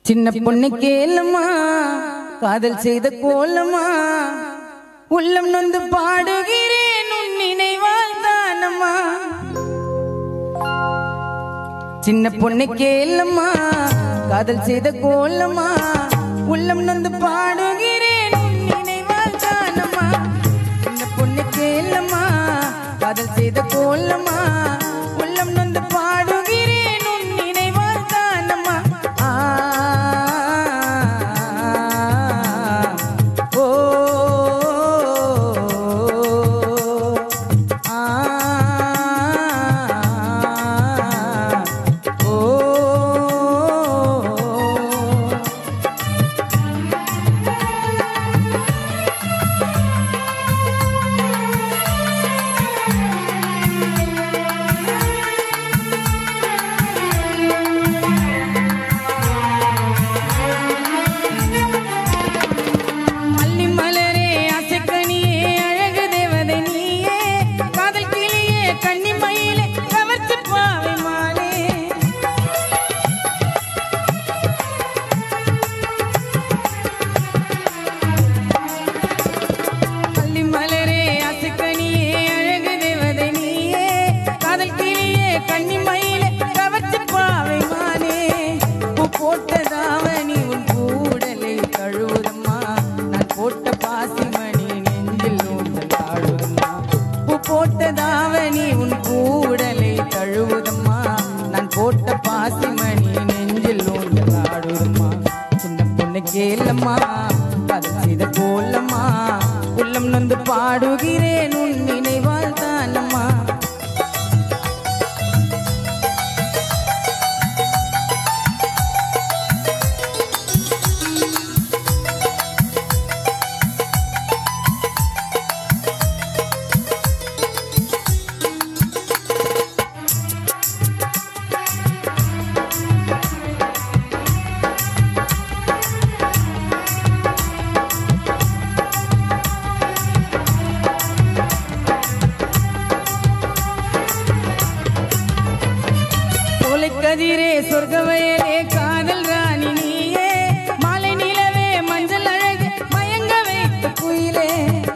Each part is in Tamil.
சின்ன பொண்ணு கேளம்மா காதல் செய்த கோலமா உள்ளம் நொந்து பாடுகிறேன் உன் நினைவால் தானம்மா சின்ன பொண்ணு கேளம்மா காதல் செய்த கோலமா உள்ளம் நொந்து பாடுகிறேன் உன் நினைவால் தானம்மா சின்ன பொண்ணு கேளம்மா காதல் செய்த கோலமா உள்ளம் நொந்து பாடுகிறேன் உன் நினைவால் தானம்மா ஆ ஓ ஆ ஓ மல்லி மலரே அசைக்கனியே அழகு தேவதை நீயே காதல் கிளியே கன்னி மயிலே கவர்ச்சி பாவை மாலே மல்லி மலரே அசைக்கனியே அழகு தேவதை நீயே காதல் கிளியே கன்னி மயிலே கவர்ச்சி பாவை மாலே பூ போட்ட தாவணி உன் கூடலை கழுவுதம்மா நான் போட்ட பாசிமணி நெஞ்சில் ஊஞ்சல் ஆடுதம்மா பூ போட்ட தாவணி உன் கூடலை கழுவுதம்மா நான் போட்ட பாசிமணி நெஞ்சில் ஊஞ்சல் ஆடுதம்மா சின்ன பொண்ணு கேளம்மா காதல் செய்த கோலம்மா உள்ளம் நொந்து பாடுகிறேன் உன் நினைவால் தானம்மா சோலைக்கதிரே சொர்க்கவயலே காதல் ராணி நீயே மாலை நிலவே மஞ்சள் அழகு மயங்க வைத்த குயிலே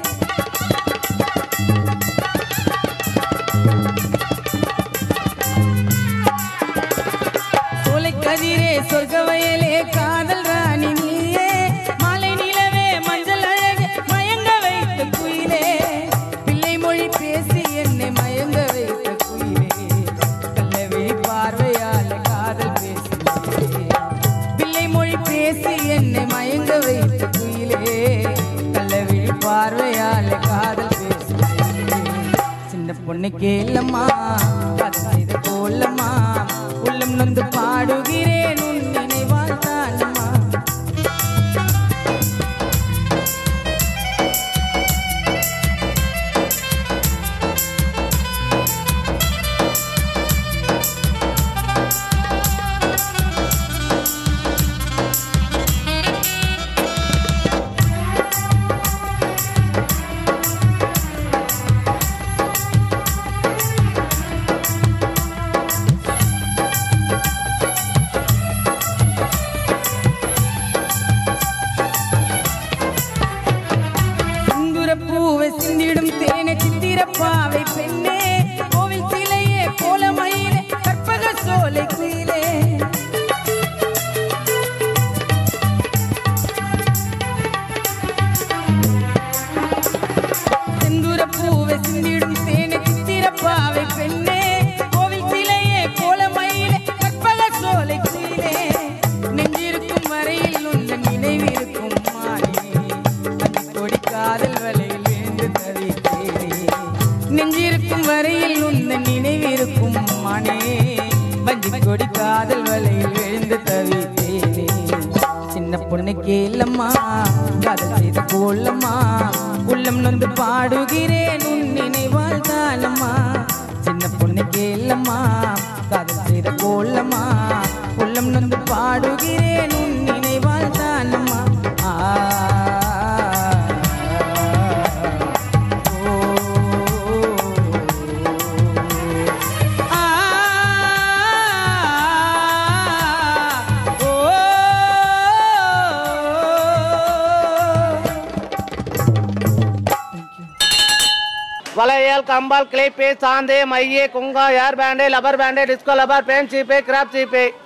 சோலைக்கதிரே சொர்க்கவயலே காதல் ராணி நீயே மாலை நிலவே மஞ்சள் அழகு மயங்க வைத்த குயிலே பிள்ளை மொழி பேசி என்னை மயங்க வைத்த குயிலே கல்லவி பார்வையால் காதல் பேசினே பிள்ளை மொழி பேசி என்னை மயங்க வைத்த குயிலே கல்லவி பார்வையால் காதல் பேசினே சின்ன பொண்ணு கேளம்மா காதல் செய்த கோலம்மா உள்ளம் நொந்து பாடுகிறேன் உன் நினைவால் தானம்மா சிந்துர பூவை சிந்திடும் தேனை சித்திரப்பாவை பெண்ணே கோவில் சிலையே கோலமயிலே கற்பக சோலை குயிலே செந்தூர பூவை சிந்திடும் தேனை சித்திரப்பாவை பெண்ணே கோவில் சிலையே கோலமயிலே கற்பக சோலை குயிலே நெஞ்சிருக்கும் வரையில் உந்தன் நினைவிருக்கும் மானே கொடி காதல் வலையில் விழுந்து தவித்தேனே நெஞ்சிருக்கும் வரையில் உந்தன் நினைவிருக்கும் மானே வஞ்சி கொடி காதல் வலையில் விழுந்து தவித்தேனே சின்ன பொண்ணு கேளம்மா காதல் செய்த கோலம்மா உள்ளம் நொந்து பாடுகிறேன் உன் நினைவால் தானம்மா சின்ன பொண்ணு கேளம்மா காதல் செய்த கோலம்மா உள்ளம் நொந்து பாடுகிறேன் உன் நினைவால் தானம்மா ஆ ஓ ஆ ஓ வளையல் கம்பால் கிளிப்பு சாந்து மைய குங்கா hair band rubber band disco rubber band சீப்பு கிராப் சீப்பு